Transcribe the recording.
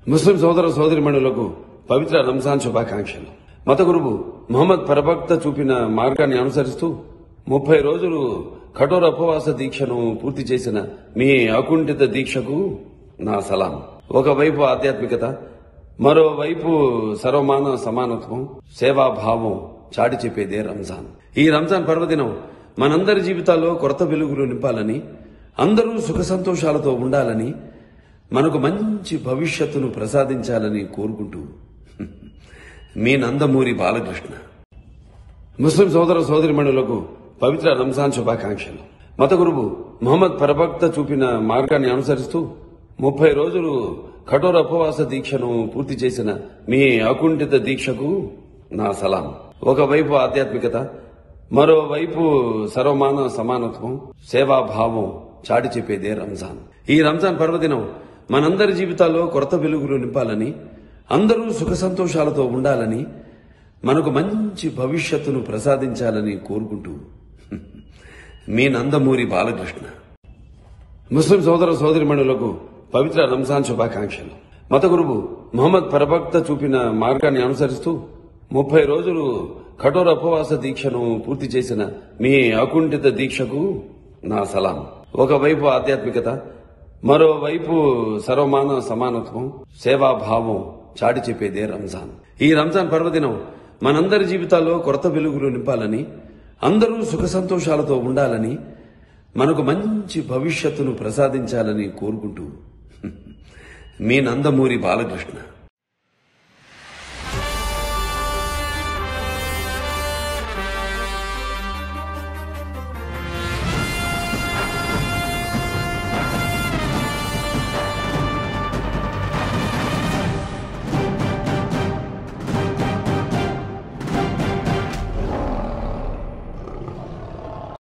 ముస్లిం సోదర సోదరిమణులకు పవిత్ర రంజాన్ శుభాకాంక్షలు మత గురువు మహమ్మద్ ప్రవక్త చూపిన మార్గాన్ని అనుసరిస్తూ ముప్పై రోజులు కఠోర ఉపవాస దీక్షను పూర్తి చేసిన మీ అకుంఠిత దీక్షకు నా సలాం ఒకవైపు ఆధ్యాత్మికత మరోవైపు సర్వమాన సమానత్వం సేవాభావం చాటి చెప్పేదే రంజాన్ ఈ రంజాన్ పర్వదినం మనందరి జీవితాల్లో కొత్త వెలుగులు నింపాలని అందరూ సుఖ సంతోషాలతో ఉండాలని మనకు మంచి భవిష్యత్తును ప్రసాదించాలని కోరుకుంటూ మీ నందమూరి బాలకృష్ణ ముస్లిం సోదర సోదరిమణులకు పవిత్ర రంజాన్ శుభాకాంక్షలు మత గురువు మహమ్మద్ ప్రవక్త చూపిన మార్గాన్ని అనుసరిస్తూ ముప్పై రోజులు కఠోర ఉపవాస దీక్షను పూర్తి చేసిన మీ అకుంఠిత దీక్షకు నా సలాం ఒకవైపు ఆధ్యాత్మికత మరోవైపు సర్వమాన సమానత్వం సేవాభావం చాటి చెప్పేదే రంజాన్ ఈ రంజాన్ పర్వదినం మనందరి జీవితాల్లో కొత్త వెలుగులు నింపాలని అందరూ సుఖ సంతోషాలతో ఉండాలని మనకు మంచి భవిష్యత్తును ప్రసాదించాలని కోరుకుంటూ మీ నందమూరి బాలకృష్ణ ముస్లిం సోదర సోదరిమణులకు పవిత్ర రంజాన్ శుభాకాంక్షలు మత గురువు మహమ్మద్ ప్రవక్త చూపిన మార్గాన్ని అనుసరిస్తూ ముప్పై రోజులు కఠోర ఉపవాస దీక్షను పూర్తి చేసిన మీ అకుంఠిత దీక్షకు నా సలాం ఒకవైపు ఆధ్యాత్మికత మరోవైపు సర్వమాన సమానత్వం సేవాభావం చాటి చెప్పేదే రంజాన్ ఈ రంజాన్ పర్వదినం మనందరి జీవితాల్లో కొత్త వెలుగులు నింపాలని అందరూ సుఖ సంతోషాలతో ఉండాలని మనకు మంచి భవిష్యత్తును ప్రసాదించాలని కోరుకుంటూ మీ నందమూరి బాలకృష్ణ